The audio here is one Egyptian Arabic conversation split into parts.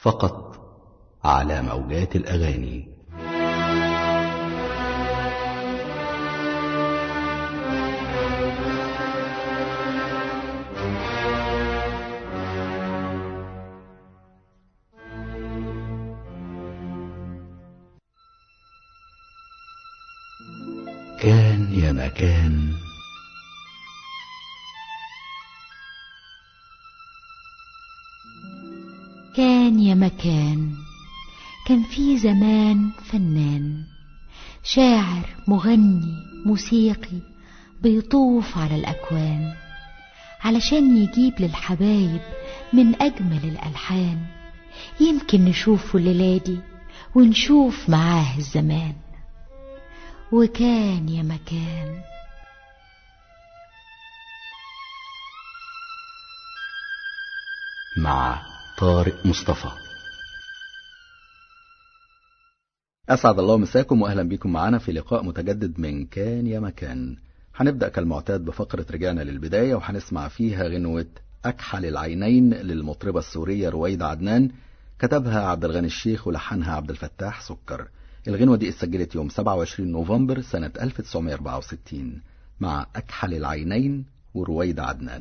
فقط على موجات الأغاني كان يا مكان كان يا مكان كان في زمان فنان شاعر مغني موسيقي بيطوف على الأكوان علشان يجيب للحبايب من أجمل الألحان يمكن نشوفه الليلة دي ونشوف معاه الزمان وكان يا مكان مع طارق مصطفى أسعد الله مساكم وأهلا بكم معنا في لقاء متجدد من كان يا مكان هنبدأ كالمعتاد بفقرة رجعنا للبداية وهنسمع فيها غنوة أكحل العينين للمطربة السورية رويدة عدنان كتبها عبد الغني الشيخ ولحنها عبد الفتاح سكر الغنوة دي اتسجلت يوم 27 نوفمبر سنة 1964 مع أكحل العينين ورويدة عدنان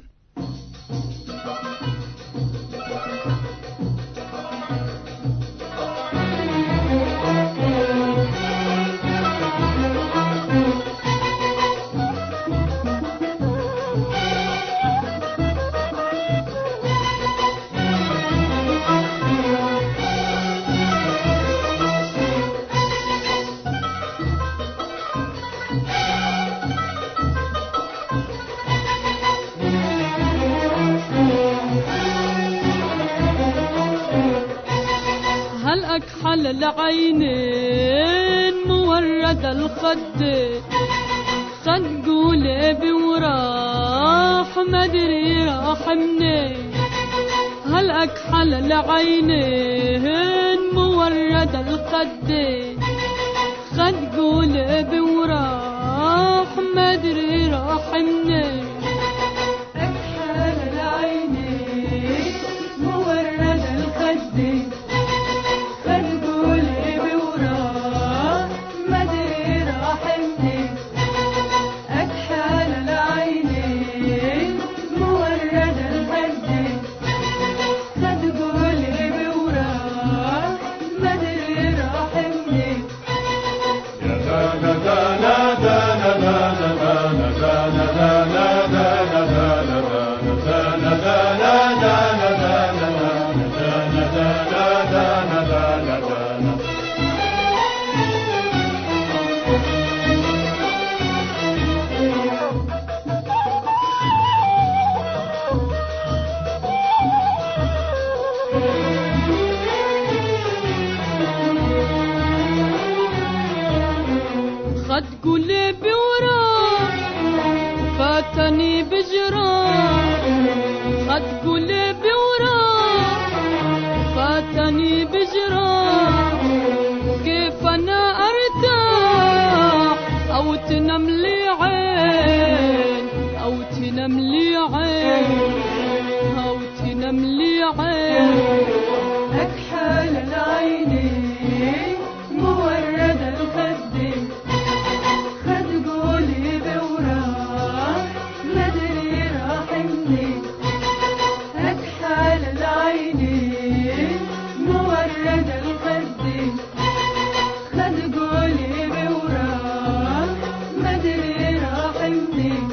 هل أكحل العينين مورد الخدين خد قولي وراح مدري راح منين هل أكحل العينين مورد الخدين خد قولي وراح مدري راح منين أكحل العينين مورد الخدين خد قلبي وراه فاتني بجراح خد قلبي وراه فاتني بجراح كيف انا ارتاح او تنام لي عين او تنام لي عين او تنام لي عين اكحل العينين مورد الخدين خد قولي بوراح مدري راح منين اكحل العينين مورد الخدين خد قولي بوراح مدري راح منين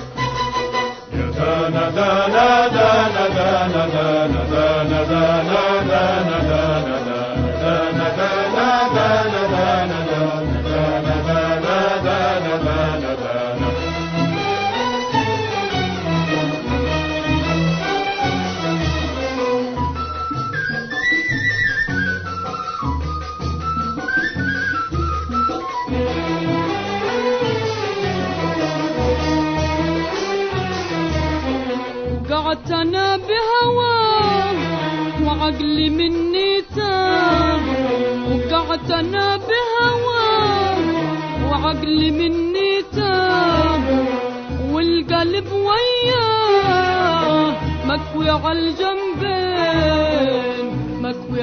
وقعت انا بهواه وعقلي مني تاه وقعت انا بهواه وعقلي مني تاه والقلب وياه مكوي على الجنبين مكوي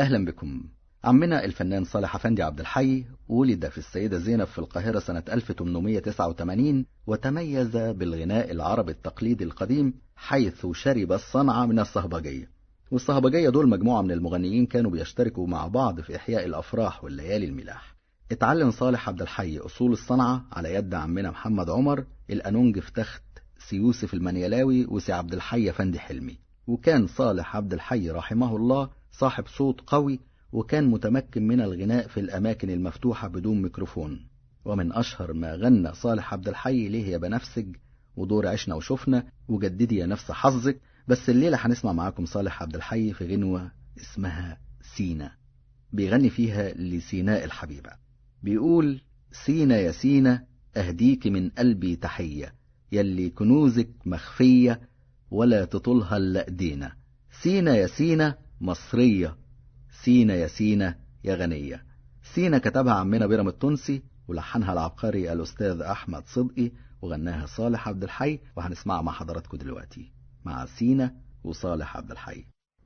أهلا بكم عمنا الفنان صالح أفندي عبد الحي ولد في السيدة زينب في القاهرة سنة 1889 وتميز بالغناء العربي التقليدي القديم حيث شرب الصنعة من الصهبجية والصهبجية دول مجموعة من المغنيين كانوا بيشتركوا مع بعض في إحياء الأفراح والليالي الملاح اتعلم صالح عبد الحي أصول الصنعة على يد عمنا محمد عمر الأنونج في تخت سي يوسف المنيلاوي وسي عبد الحي أفندي حلمي وكان صالح عبد الحي رحمه الله صاحب صوت قوي وكان متمكن من الغناء في الأماكن المفتوحة بدون ميكروفون ومن أشهر ما غنى صالح عبد الحي ليه يا بنفسج ودور عشنا وشفنا وجددي يا نفس حظك بس الليلة هنسمع معاكم صالح عبد الحي في غنوة اسمها سينا بيغني فيها لسيناء الحبيبة بيقول سينا يا سينا أهديك من قلبي تحية يلي كنوزك مخفية ولا تطولها إلا إيدينا سينا يا سينا مصرية سينا يا سينا يا غنية سينا كتبها عمنا بيرم التونسي ولحنها العبقري الأستاذ أحمد صدقي وغناها صالح عبد الحي وهنسمعها مع حضراتكم دلوقتي مع سينا وصالح عبد الحي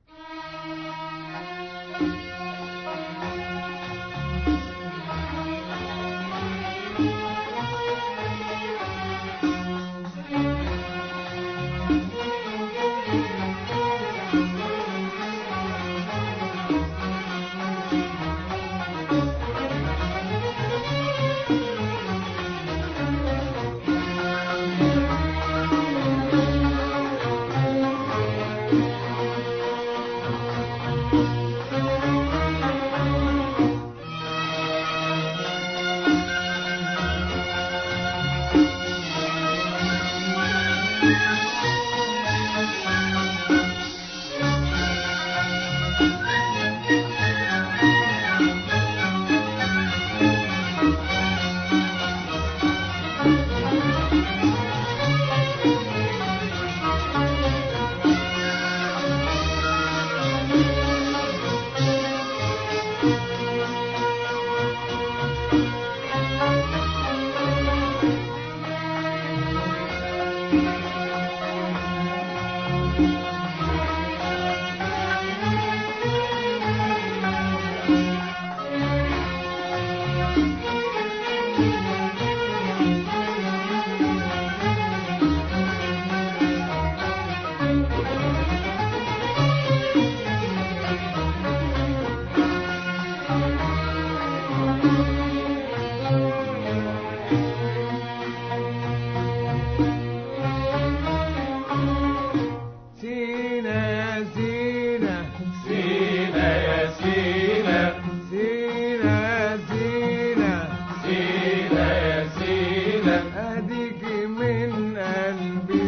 سينا يا سينا سينا يا سينا سينا يا سينا سينا يا سينا اديك من قلبي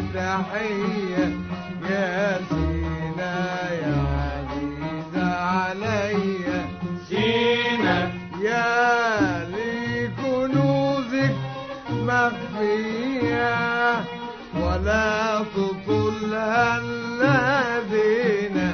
تحية يا سينا يا عزيزة عليا سينا يا لي كنوزك مخفية ولا تطلها إلا بينا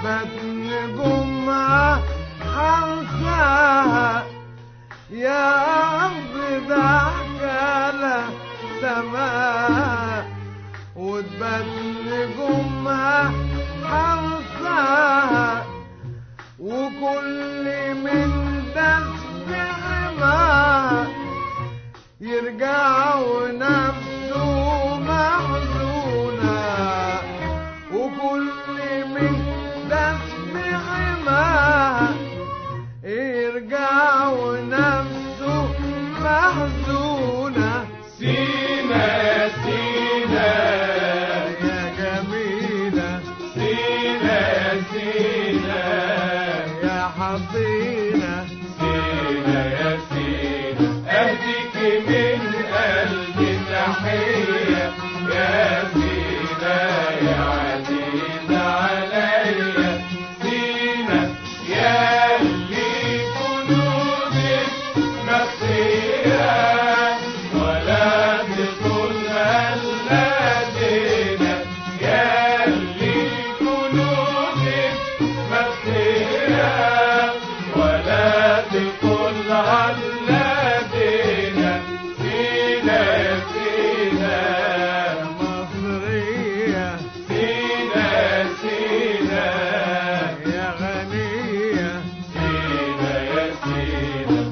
بطن جمعة حنساها يا أرض ضحكة سماء وتبطن جمعة حنساها وكل من دس حماه يرجع ونفسه محزونة وكل من دسم حماه يرجع ونفسه محزونة سينا سينا يا جميلة سينا سينا يا حصينة سينا يا سينا أهديك من قلبي تحية يا سينا يا عزيزة عليا سينا يا اللي كنوزك مخفية ولا تكون هلادنا يا اللي كنوزك مخفية ولا تكون هلادنا سينا سينا مصرية سينا سينا يا غنية سينا يا سينا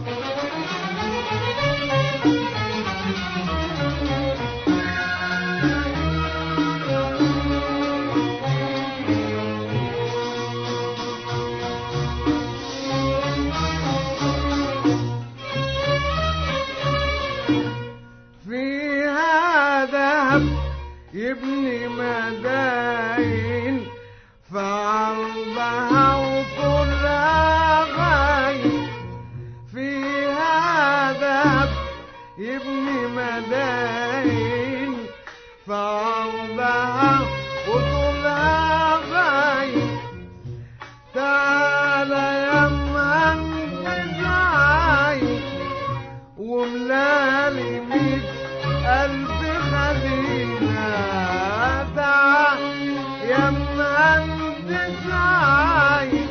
فيها ذهب يبني مداين فعرضها وطولها غايب فيها ذهب يبني مداين فعرضها وطولها غايب تعالى يا مهندس عايز وملالي ميت ألف خزينة تعال يا مهندس عايز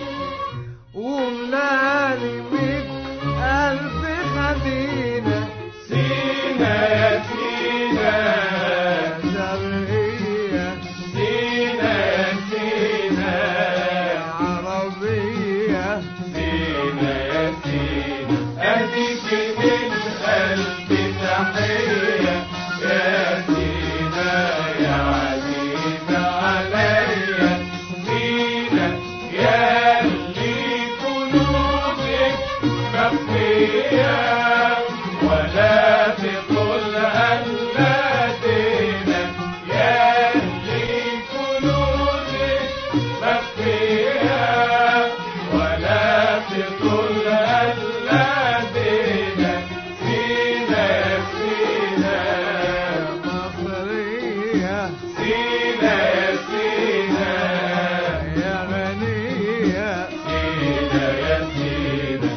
وملالي ميت ألف خزينة سينا يا سينا شرقية سينا يا سينا عربية سينا يا سينا أهديك من قلبي تحية يا سينا يا عزيزة عليا سينا يا اللي قلوبك مخفية ولا تقل أنادينا يا اللي قلوبك مخفية ولا تقل أنادينا سينا سينا مصرية سينا سينا يا غنية سينا يا سينا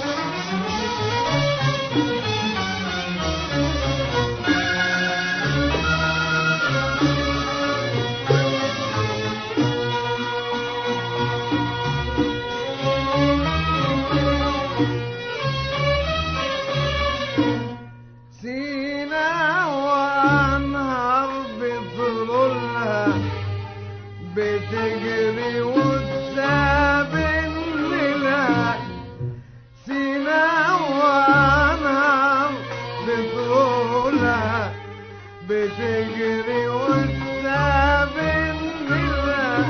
سينا وانهار بطلولها بتجري وتسابن لها سينا وانهار بطلولها بتجري وتسابن لها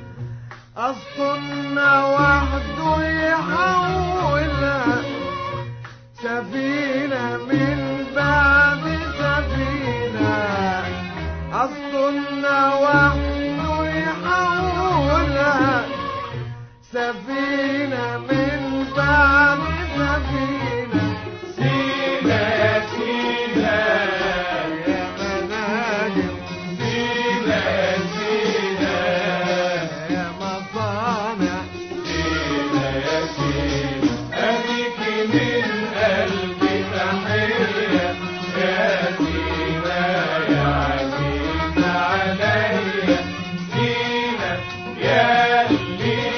أصلنا وحده يحولها سفينة من بعد سفينة أصلنا وحده يحولها سفينة من بعد سفينة سينا سينا يا مناجم سينا سينا يا مصانع سينا يا سينا أهديك من قلبي تحية يا سينا يا عزيزة عليا سينا يا اللي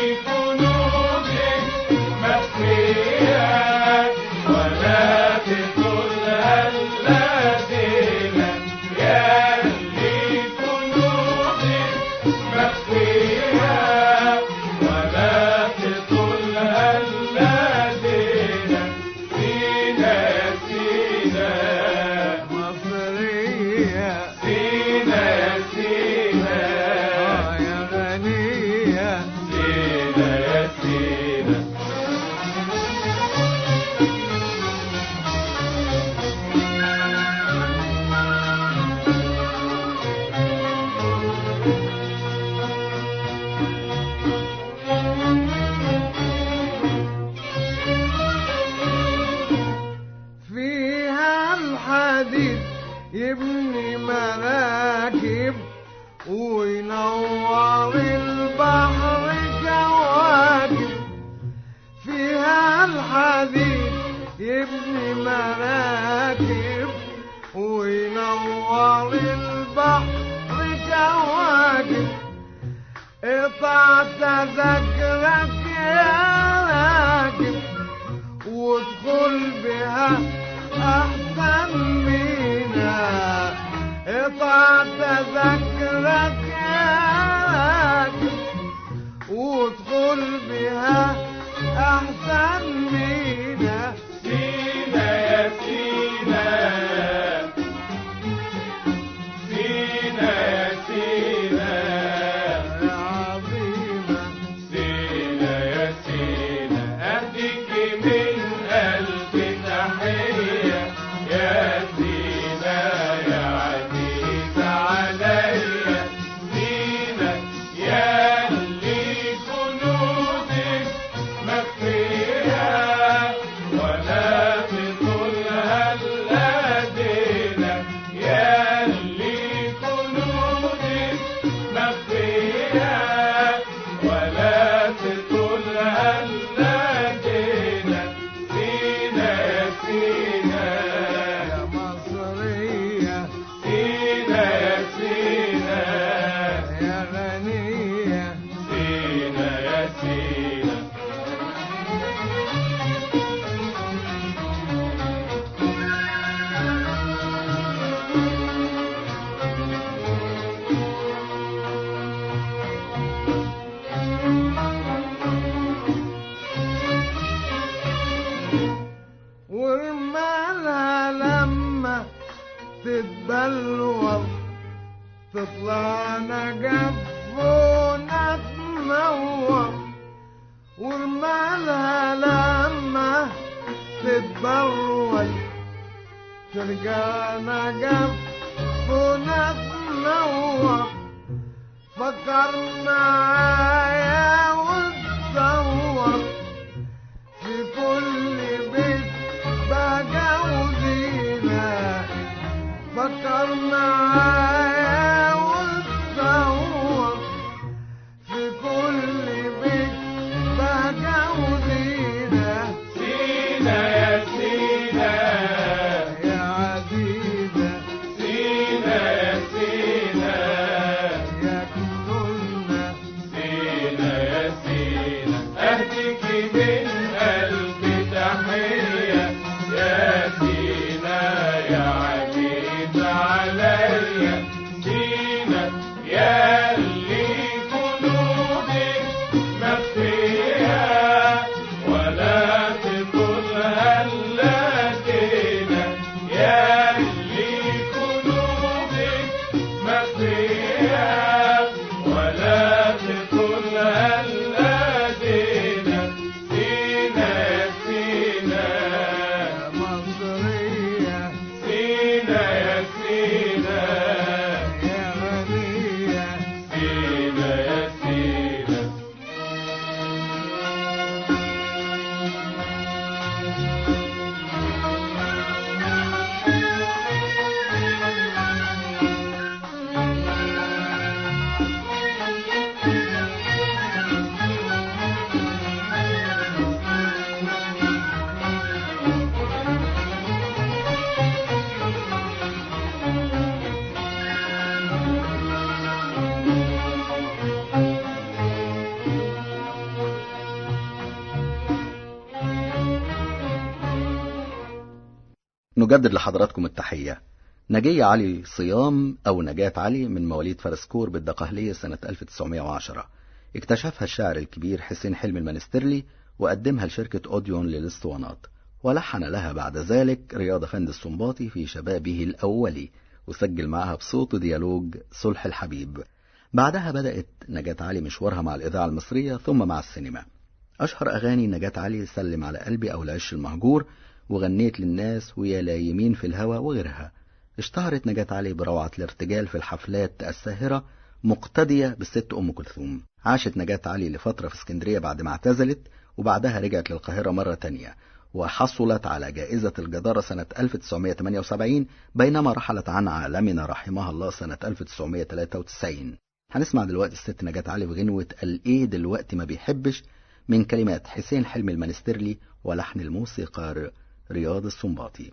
تذكرك يا راكب وادخل بها احسن مينا اقطع تذكرك يا راكب وادخل بها احسن مينا سينا يا سينا سينا يا سينا يا عظيمة سينا يا سينا أهديك من قلبي تحية يا سينا يا عزيزة عليا سينا يا اللي كنوزك مخفية ولا تطولها الأدلة يا اللي كنوزك مخفية ولا تطولها الأدلة سينا يا سينا يا مصرية سينا يا سينا يا غنية سينا يا سينا ورمالها لما تتبلور تطلع نجف ونتنور ورمالها لما تتبرول ترجع نجف ونتنور فكر معايا وتصور في كل بيت بهجة وزينة فكر معايا وتصور في كل بيت بهجة وزينة سينا يا سينا يا عزيزة سينا يا سينا يا كنوزنا سينا يا سينا أهديك من قلبي تحية يا سينا يا عزيز عليا سينا يا اللي قلوبك مخفية ولا تطولها اللاتينة يا اللي قلوبك مخفية ولا تطولها اللاتينة سينا يا سينا يا مصرية سينا يا سينا يا غنية سينا يا سينا نجدد لحضراتكم التحية نجية علي صيام أو نجاة علي من مواليد فرسكور بالدقهلية سنة 1910 اكتشفها الشاعر الكبير حسين حلمي المنسترلي وقدمها لشركة أوديون للاسطوانات ولحن لها بعد ذلك رياض أفندي السنباطي في شبابه الأولي وسجل معها بصوت ديالوج صلح الحبيب بعدها بدأت نجاة علي مشوارها مع الإذاعة المصرية ثم مع السينما أشهر أغاني نجاة علي سلم على قلبي أو العش المهجور وغنيت للناس ويا لايمين في الهوى وغيرها اشتهرت نجاة علي بروعة الارتجال في الحفلات الساهرة مقتدية بالست أم كلثوم عاشت نجاة علي لفترة في اسكندرية بعد ما اعتزلت وبعدها رجعت للقاهرة مرة تانية وحصلت على جائزة الجدارة سنة 1978 بينما رحلت عن عالمنا رحمها الله سنة 1993 هنسمع دلوقتي الست نجاة علي بغنوة الإيه دلوقتي ما بيحبش من كلمات حسين حلمي المنسترلي ولحن الموسيقار رياض السنباطي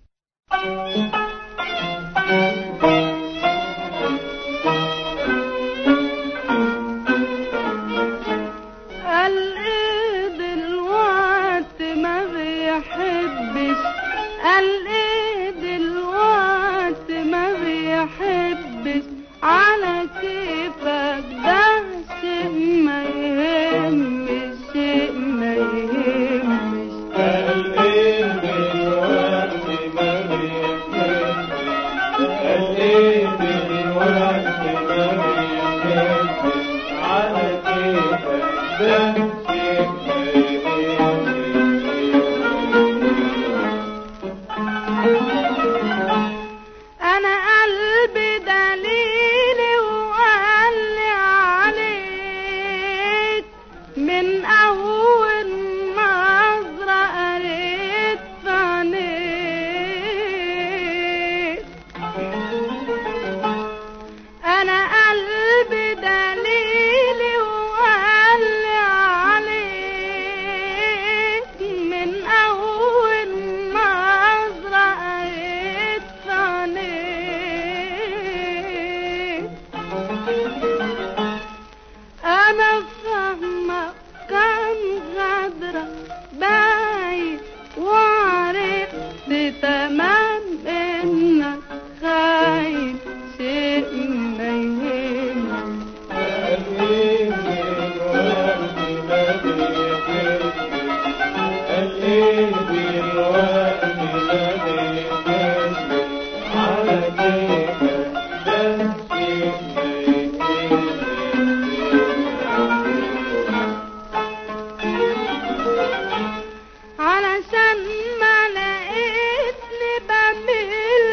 علشان ما لقيتني بميل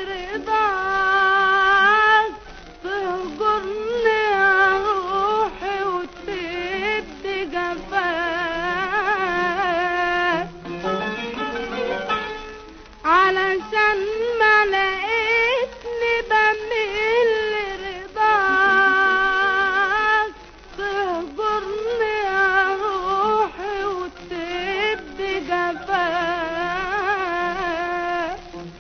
رضاك تهجرني يا روحي وتبدي جفاك علشان ما لقيتني بميل رضاك تهجرني يا روحي وتبدي جفاك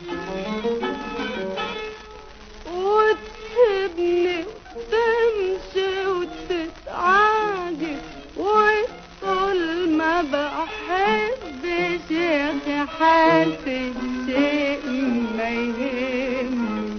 وتسيبني وتمشي وتتعاجب وتقول ما بحبش يا اخي حاسس شيء ما يهمني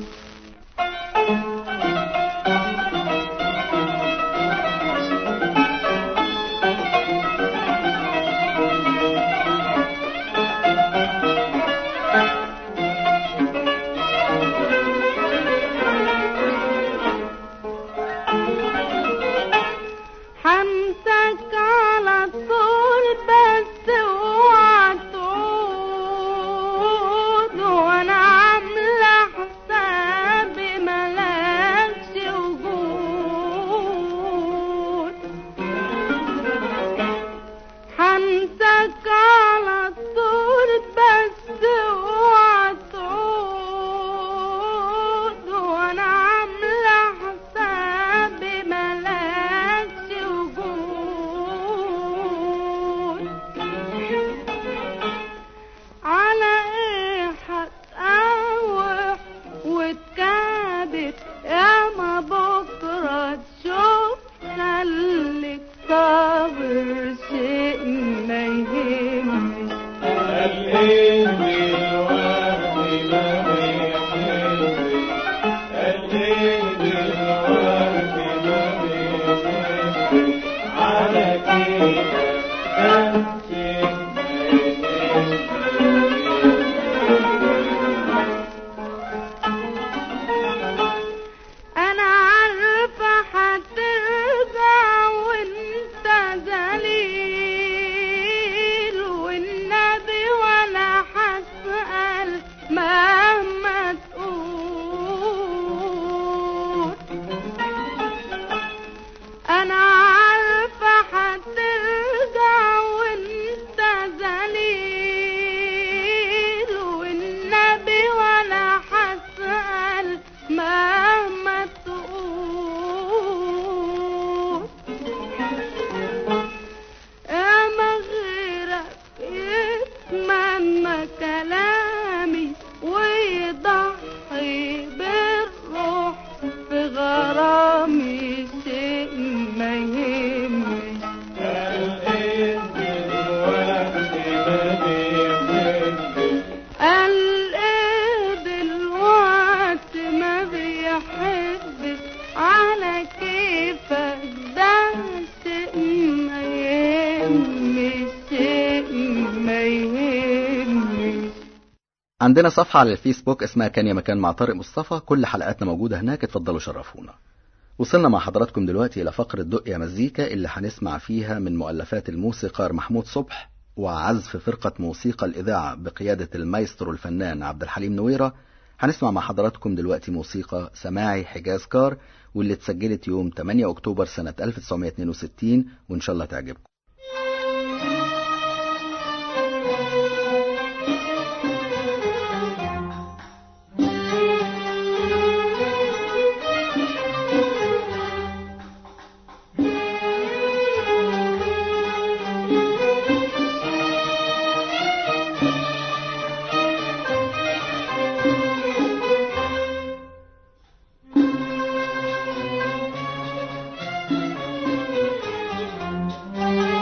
حمسك على طول بس اوعى تعود وانا عامله حسابي ملكش وجود حمسك على طول بس اوعى تعود وانا عامله حسابي ملكش وجود على ايه هتقاوح وتكابر يا ما بكره تشوف خليك صابر شيء ما يهمش انا عارفه هترجع وانت ذليل والنبي ولا هسأل مهما تقول انا عارفه هترجع وانت ذليل والنبي ولا هسأل مهما تقول يا مغيرك يتمنى كلامي ويضحي بالروح في غرامي شيء ما يهمش قال ايه دلوقتي ما بيحبش على كيفك ده شيء ما يهمش شيء ما يهمش عندنا صفحة على الفيسبوك اسمها كان يا مكان مع طارق مصطفى كل حلقاتنا موجودة هناك اتفضلوا شرفونا وصلنا مع حضراتكم دلوقتي إلى فقرة دق يا مزيكا اللي هنسمع فيها من مؤلفات الموسيقار محمود صبح وعزف فرقة موسيقى الإذاعة بقيادة المايسترو الفنان عبد الحليم نويرة هنسمع مع حضراتكم دلوقتي موسيقى سماعي حجاز كار واللي اتسجلت يوم 8 أكتوبر سنة 1962 وإن شاء الله تعجبكم Thank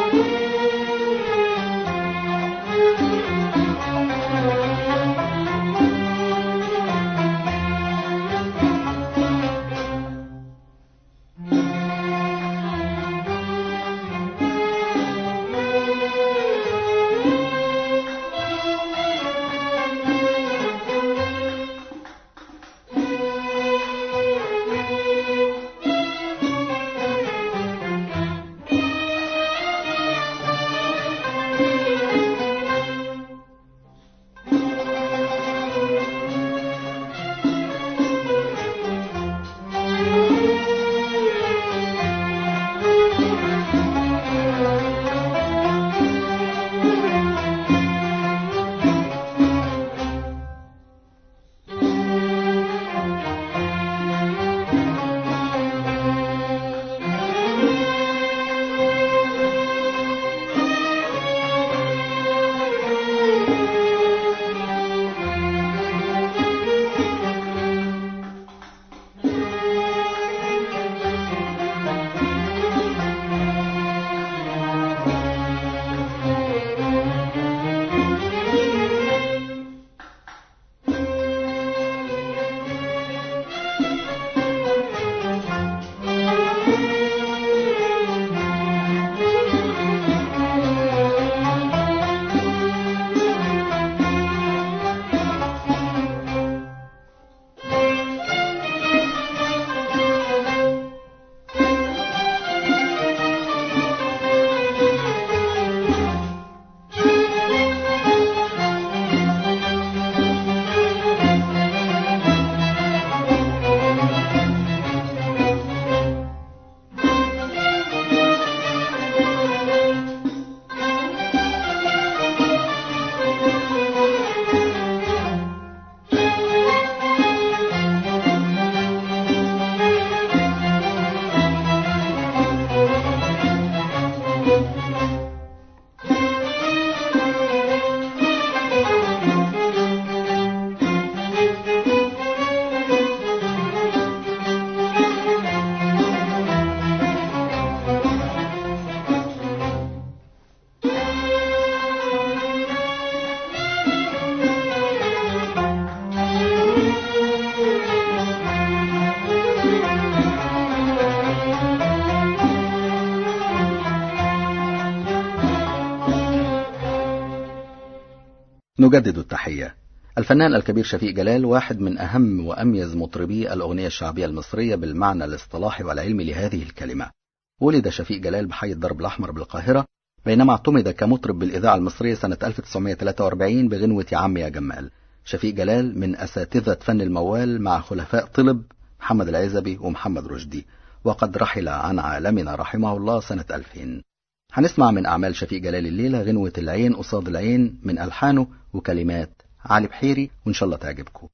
نجدد التحية الفنان الكبير شفيق جلال واحد من أهم وأميز مطربي الأغنية الشعبية المصرية بالمعنى الاصطلاحي والعلمي لهذه الكلمة ولد شفيق جلال بحي الدرب الأحمر بالقاهرة بينما اعتمد كمطرب بالإذاعة المصرية سنة 1943 بغنوة يا عم يا جمال شفيق جلال من أساتذة فن الموال مع خلفاء طلب محمد العزبي ومحمد رشدي وقد رحل عن عالمنا رحمه الله سنة 2000 هنسمع من أعمال شفيق جلال الليلة غنوة العين قصاد العين من ألحانه وكلمات علي بحيري وإن شاء الله تعجبكم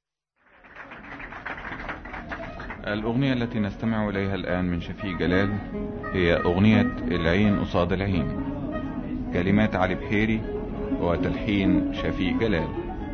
الأغنية التي نستمع إليها الآن من شفيق جلال هي أغنية العين قصاد العين كلمات علي بحيري وتلحين شفيق جلال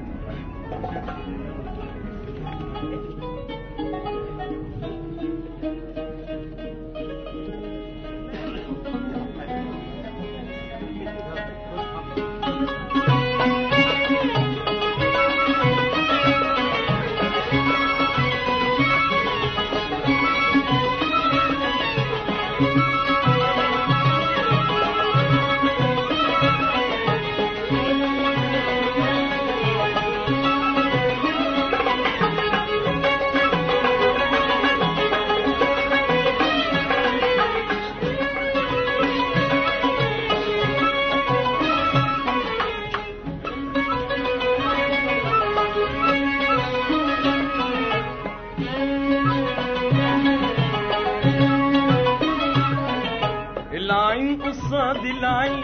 العين قصاد العين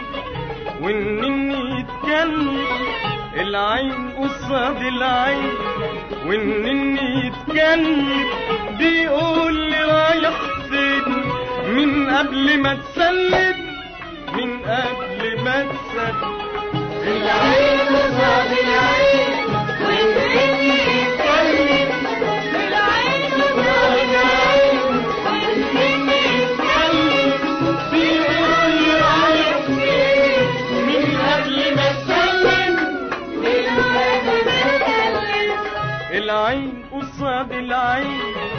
والنني يتكلم العين قصاد العين والنني يتكلم بيقول لي رايح فين من قبل ما تسلم من قبل ما تسلم العين قصاد العين والنني يتكلم العين قصاد العين والنني يتكلم بيقول لي رايح فين من قبل ما تسلم من قبل ما تسلم العين قصاد العين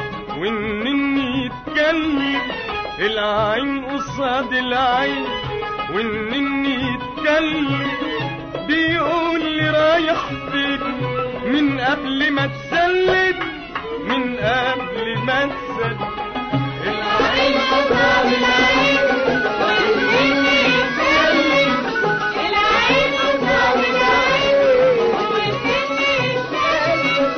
والنني يتكلم العين قصاد العين والنني يتكلم بيقول لي رايح فين من قبل ما تسلم من قبل ما تسلم العين قصاد العين والنني يتكلم العين قصاد العين والنني يتكلم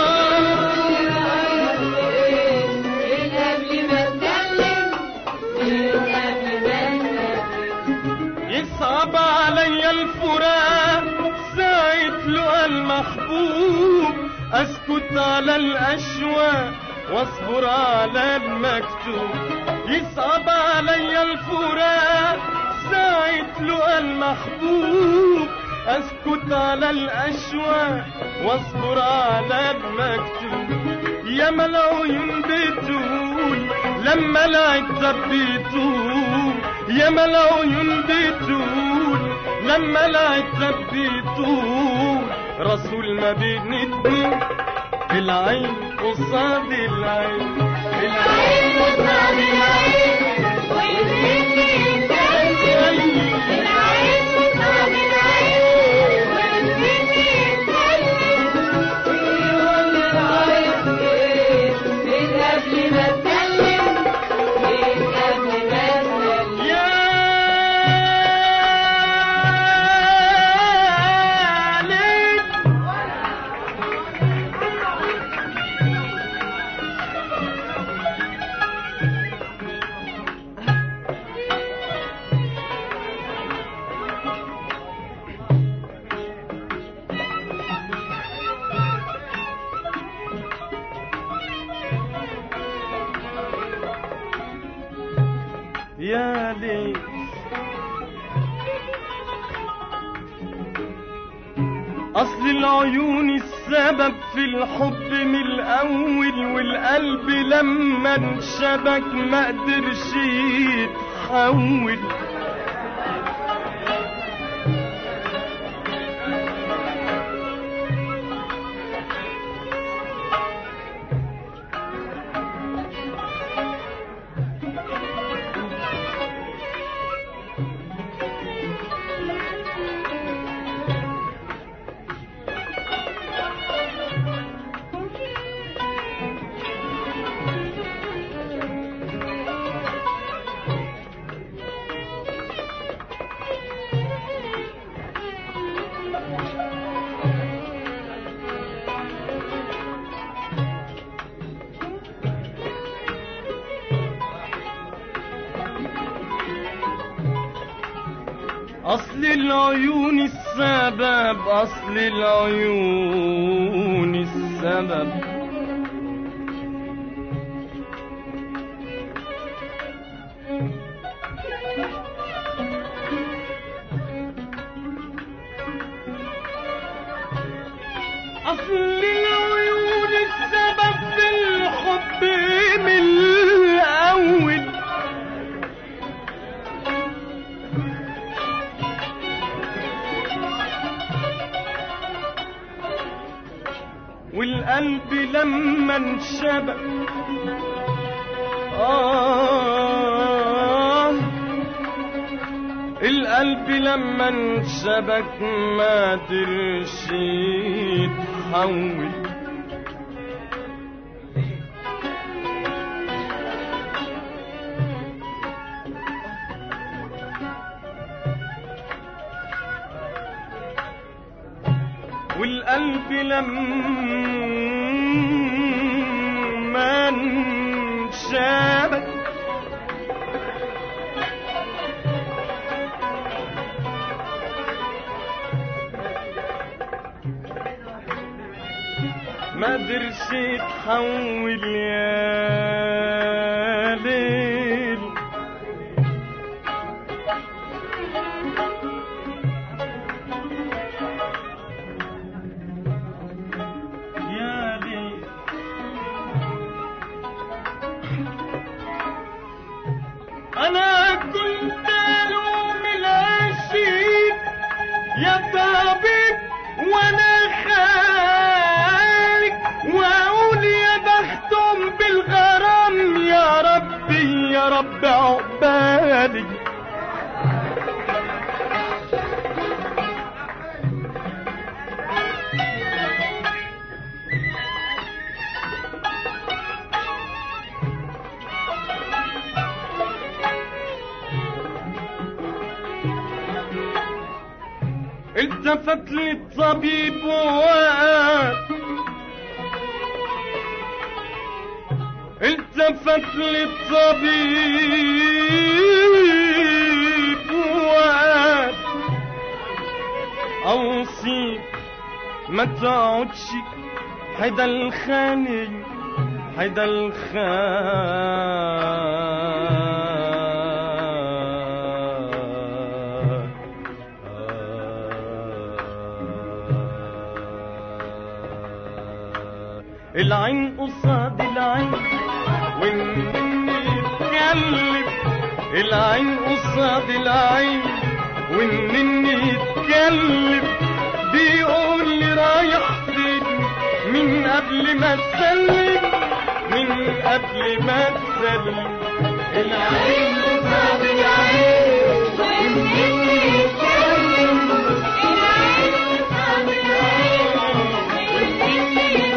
يصعب علي الفراق ساعة لقى المحبوب اسكت على الاشواق واصبر على المكتوب يصعب علي الفراق ساعة لقى المحبوب اسكت على الاشواق واصبر على المكتوب يا العيون بتقول لما العتاب بيطول يا العيون بتقول لما العتاب بيطول رسول ما بين اتنين العين قصاد العين العين قصاد العين والنني يتكلم العين قصاد العين والنني يتكلم يقول لي رايح فين من قبل ما اتكلم من قبل ما اتكلم يا ليل يا ليل أصل العيون السبب في الحب من الأول والقلب لما انشبك ما قدرش يتحول أصل العيون السبب أصل العيون السبب أصل العيون السبب في الحب من الأول والقلب لما انشبك آه القلب لما انشبك ما درش يتحول والقلب لما انشبك ما درش يتحول يا ليل يا ليل انا كنت الوم العشيق يا طبيب وانا خالق واقول يا بختم بالغرام يا ربي يا رب عقبالي التفت للطبيب وقال التفت للطبيب وقال اوصيك ما تقعدش حدا الخاني حدا الخان العين قصاد العين والنني يتكلم العين قصاد العين والنني يتكلم بيقول لي رايح فين من قبل ما تسلم من قبل ما تسلم العين قصاد العين والنني يتكلم العين قصاد العين والنني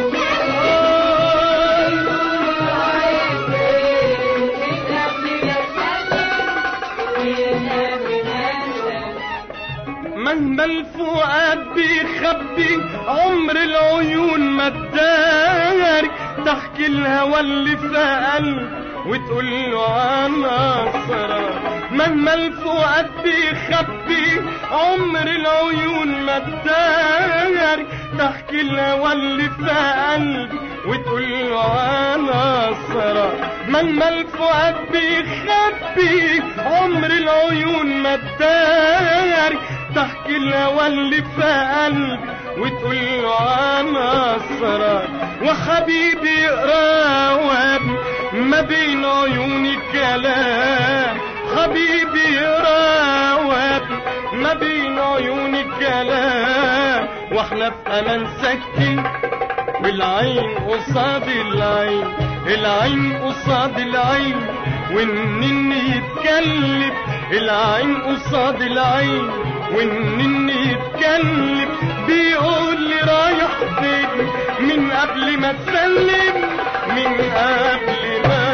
مهما الفؤاد بيخبي عمر العيون ما تداري تحكي الهوى اللي في قلب وتقول له انا اسرار مهما الفؤاد بيخبي عمر العيون ما تداري تحكي الهوى اللي في قلب وتقول له انا اسرار مهما الفؤاد بيخبي عمر العيون ما تداري تحكي الهوى اللي في قلبي وتقول له انا اسرار وحبيبي يقرا وابني ما بين عيوني كلام حبيبي يقرا وابني ما بين عيوني كلام واحنا في امان ساكتين والعين قصاد العين العين قصاد العين والنني يتكلم العين قصاد العين والنني يتكلم بيقول لي رايح فين من قبل ما تسلم من قبل ما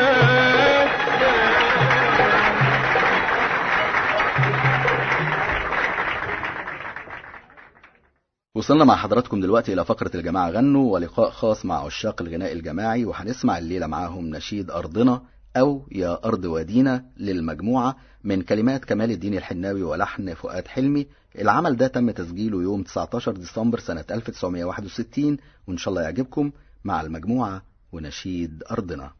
وصلنا مع حضراتكم دلوقتي إلى فقرة الجماعة غنوا ولقاء خاص مع عشاق الغناء الجماعي وهنسمع الليلة معاهم نشيد أرضنا أو يا أرض وادينا للمجموعة من كلمات كمال الدين الحناوي ولحن فؤاد حلمي العمل ده تم تسجيله يوم 19 ديسمبر سنة 1961 وإن شاء الله يعجبكم مع المجموعة ونشيد أرضنا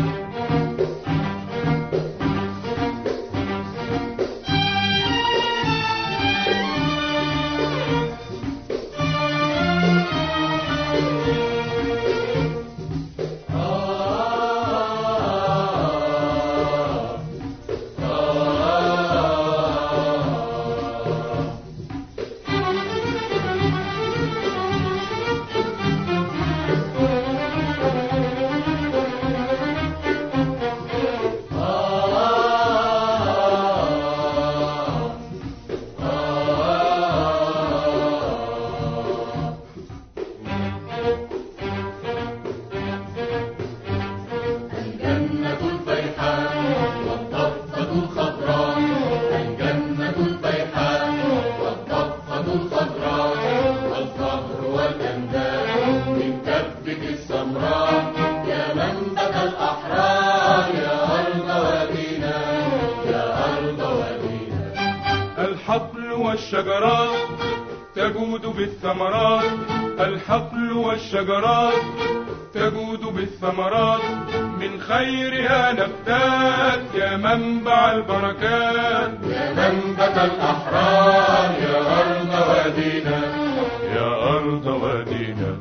الجنة البيحاء والضفة الخضراء الجنة البيحاء والضفة الخضراء والفخر والأنداد من كبك السمراء يا منبت الأحرار يا أرض وادينا يا أرض وادينا الحقل والشجرات تجود بالثمرات الحقل والشجرات تجود بالثمرات من خيرها نبتات يا منبع البركات يا منبت الأحرار يا أرض وادينا يا أرض وادينا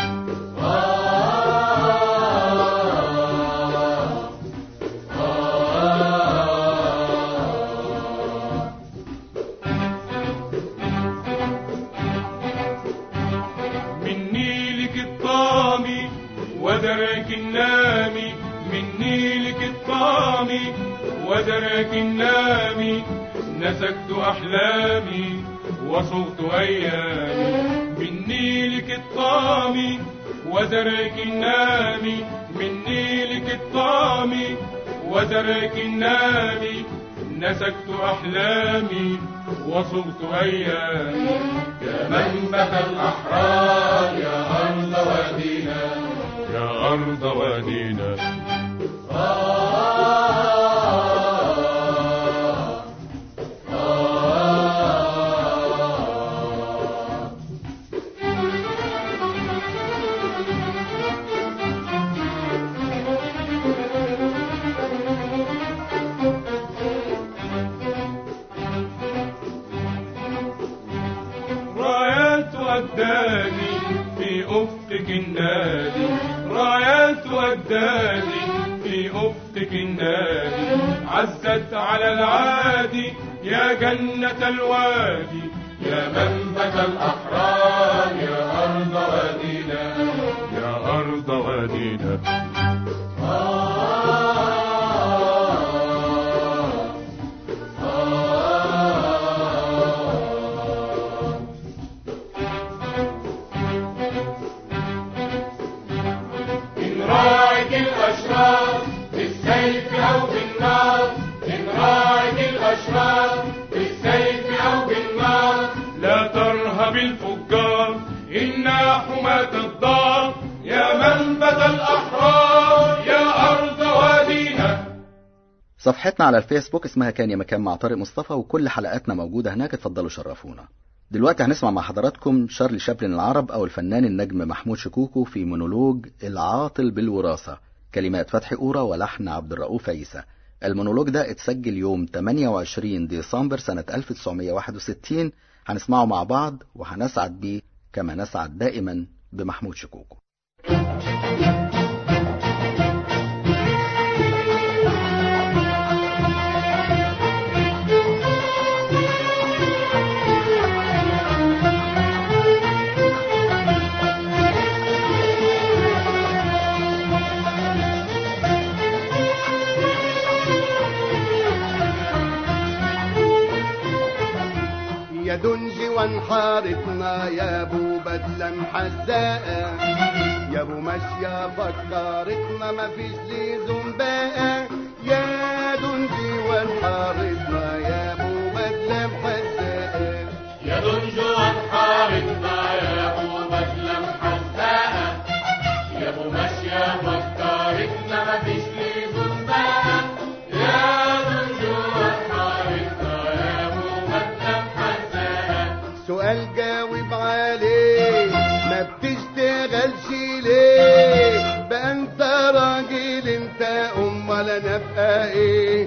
من نيلك الطامي ودرك النامي من نيلك الطامي ودرك النامي نسكت أحلامي وصغت أيامي من نيلك الطامي ودرك النامي من نيلك الطامي ودرك النامي نسكت أحلامي وصغت أيامي يا منبت الأحرار يا أرض وادينا يا أرض وادينا رايات أجدادي في أفقك النادي رايات أجدادي في أفقك النادي عزت على العادي يا جنة الوادي يا منبت الأحرار يا أرض وادينا يا أرض وادينا إن راعك الأشرار بالسيف أو بالنار إن راعك الأشرار بالسيف أو بالنار لا ترهب الفجار إنا حماة الدار يا منبت الأحرار يا أرض وادينا صفحتنا على الفيسبوك اسمها كان يا مكان مع طارق مصطفى وكل حلقاتنا موجودة هناك اتفضلوا شرفونا دلوقتي هنسمع مع حضراتكم شارلي شابلن العرب أو الفنان النجم محمود شكوكو في مونولوج العاطل بالوراثة كلمات فتحي قورة ولحن عبد الرؤوف عيسى المونولوج ده اتسجل يوم 28 ديسمبر سنة 1961 هنسمعه مع بعض وهنسعد بيه كما نسعد دائما بمحمود شكوكو يا دنجي وانحارتنا يا ابو بدلة محزقة يا ابو ماشية فكرتنا مفيش لزوم بقى يا دنجي وانحارتنا يا ابو بدلة محزقة يا دنجو وانحارتنا يا ابو بدلة محزقة يا ابو ماشية فكرتنا مفيش لزوم بقى نبقى ايه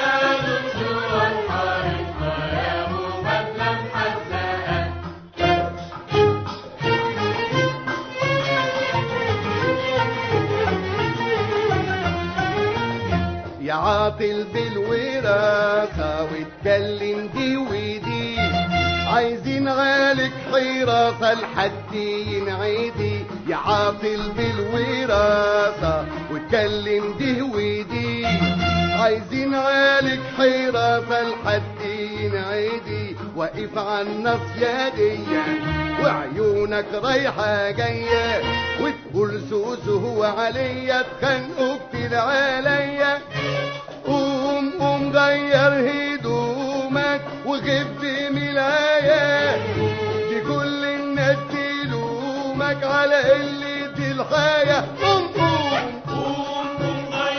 يا عاطل بالوراثة واتكلم دي ودي عايزين عالك حراسة لحد ينعدي يا عاطل بالوراثة واتكلم دي ودي عايزين عالك حراسة لحد ينعدي واقف على النص يا ديا وعيونك رايحة جاية وتقول سوسو هو عليا اتخانقوا كتير عليا قوم قوم غير هدومك وغب ملاية دي كل الناس تلومك على قلة الحياة قوم قوم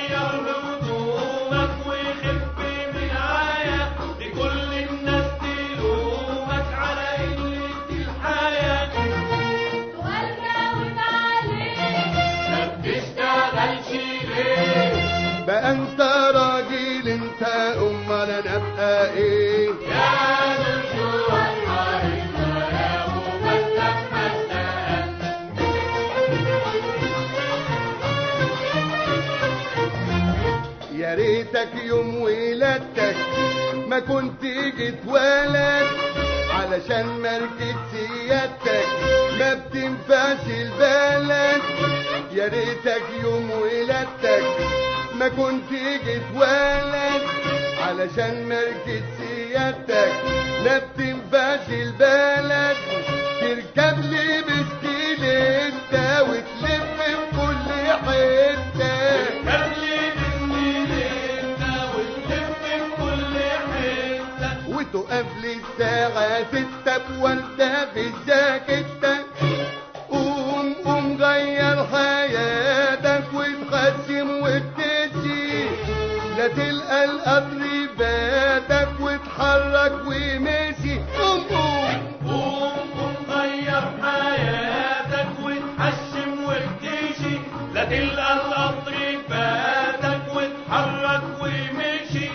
بقى انت راجل انت امال انا ابقى ايه يا ريتك يوم ولادتك ما كنت جيت ولد علشان ماركة سيادتك ما بتنفعش البلد يا ريتك يوم ولادتك ما كنت جيت ولد علشان ماركة سيادتك لا بتنفعش البلد تركب لي بسكيلتة وتلف في كل حتة وتقف لي الساعة ستة بوردة في الجاكيتة قوم قوم غير حياتك وتقسم وتجي لا تلقى القطر فاتك وتحرك ومشي قوم قوم لا تلقى القطر فاتك واتحرك ومشي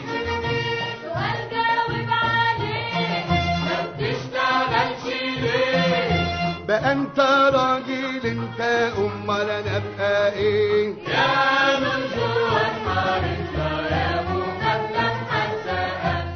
بقى انت راجل انت امال انا ابقى ايه يا من جوا النار يا مكلف حساء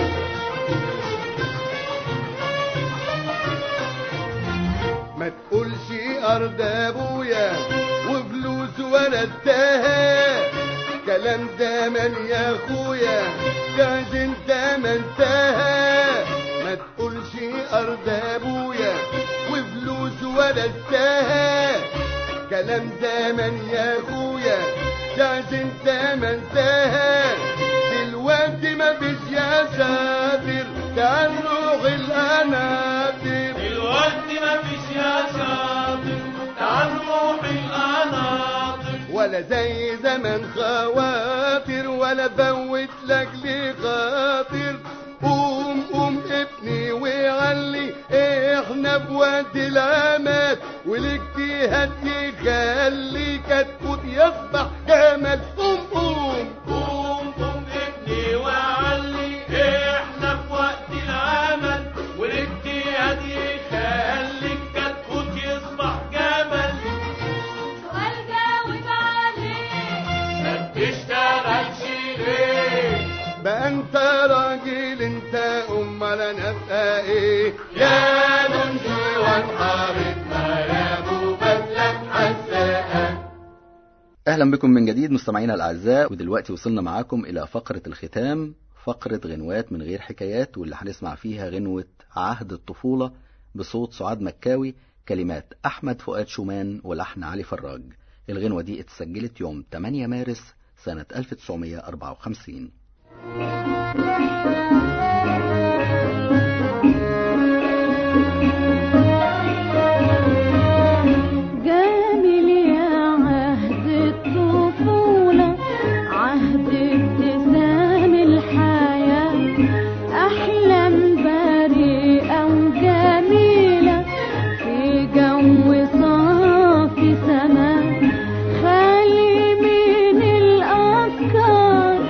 ما تقولش ارض ابويا وفلوس ولدتها كلام زمان يا اخويا كاش انت ما انتهى ما تقولش ارض ابويا وفلوس ولدتها كلام زمان يا اخويا كاش انت ما انتهى دلوقتي ما فيش يا ساتر تعال روح الانابيب دلوقتي ما فيش يا شاطر تعال روح القناطر ولا زي زمان خواطر ولا فوت لك لي خاطر قوم قوم ابني وعلي احنا في وقت العمل والاجتهاد يخليك تفوت يصبح جمل قوم قوم قوم قوم ابني وعلي احنا في وقت العمل والاجتهاد يخليك كتكوت يصبح جمل ما بتشتغلش ليه بقى انت راجل انت امال انا ابقى ايه يا منجي وانحارتنا يا ابو بدلك حساء أهلا بكم من جديد مستمعينا الأعزاء ودلوقتي وصلنا معاكم إلى فقرة الختام فقرة غنوات من غير حكايات واللي هنسمع فيها غنوة عهد الطفولة بصوت سعاد مكاوي كلمات أحمد فؤاد شومان ولحن علي فراج الغنوة دي اتسجلت يوم 8 مارس سنة 1954 جميل يا عهد الطفولة عهد ابتسام الحياة أحلام بريئة وجميلة في جو صافي سماء خالي من الأفكار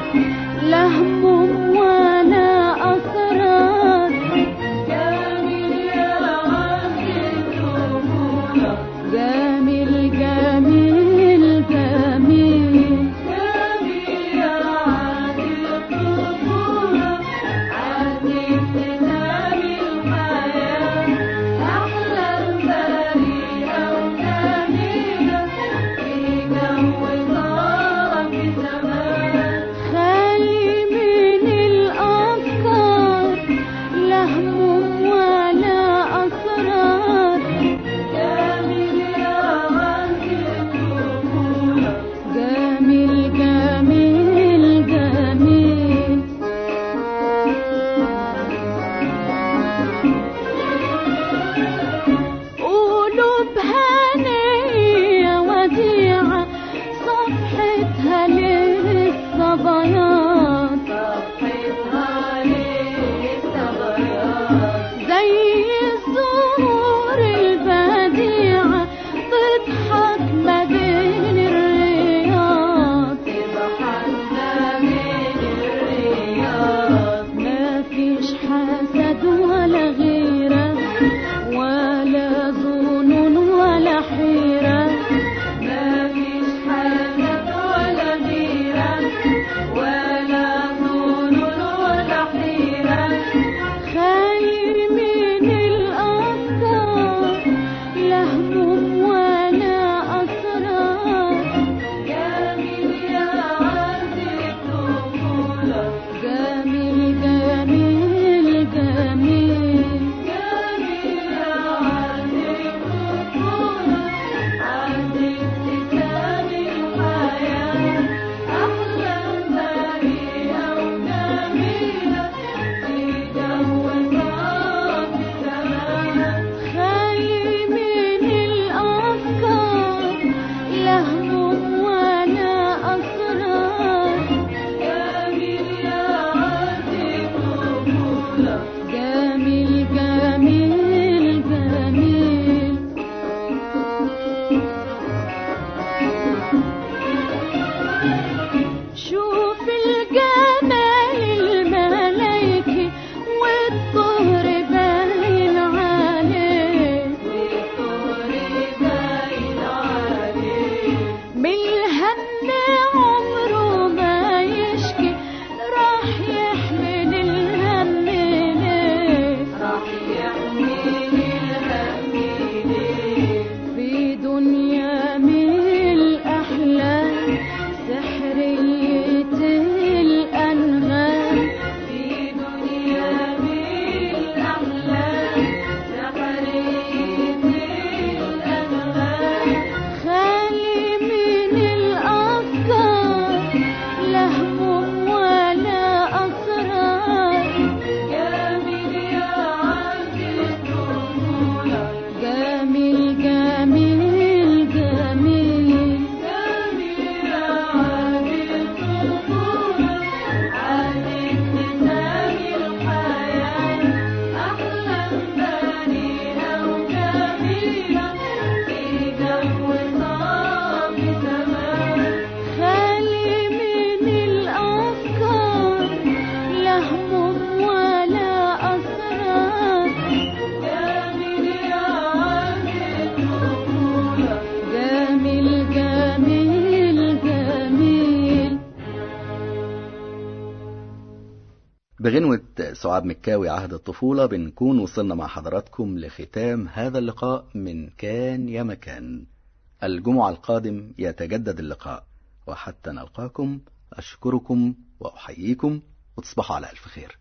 بغنوة سعاد مكاوي عهد الطفولة بنكون وصلنا مع حضراتكم لختام هذا اللقاء من كان يا مكان الجمعة القادم يتجدد اللقاء وحتى نلقاكم أشكركم وأحييكم وتصبحوا على ألف خير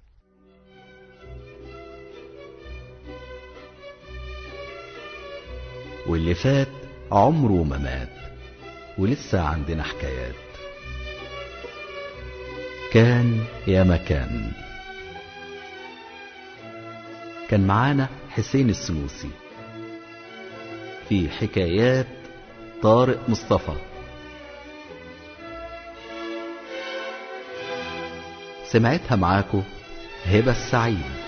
واللي فات عمره ما مات ولسه عندنا حكايات كان يا مكان كان معانا حسين السنوسي في حكايات طارق مصطفى سمعتها معاكو هبة السعيد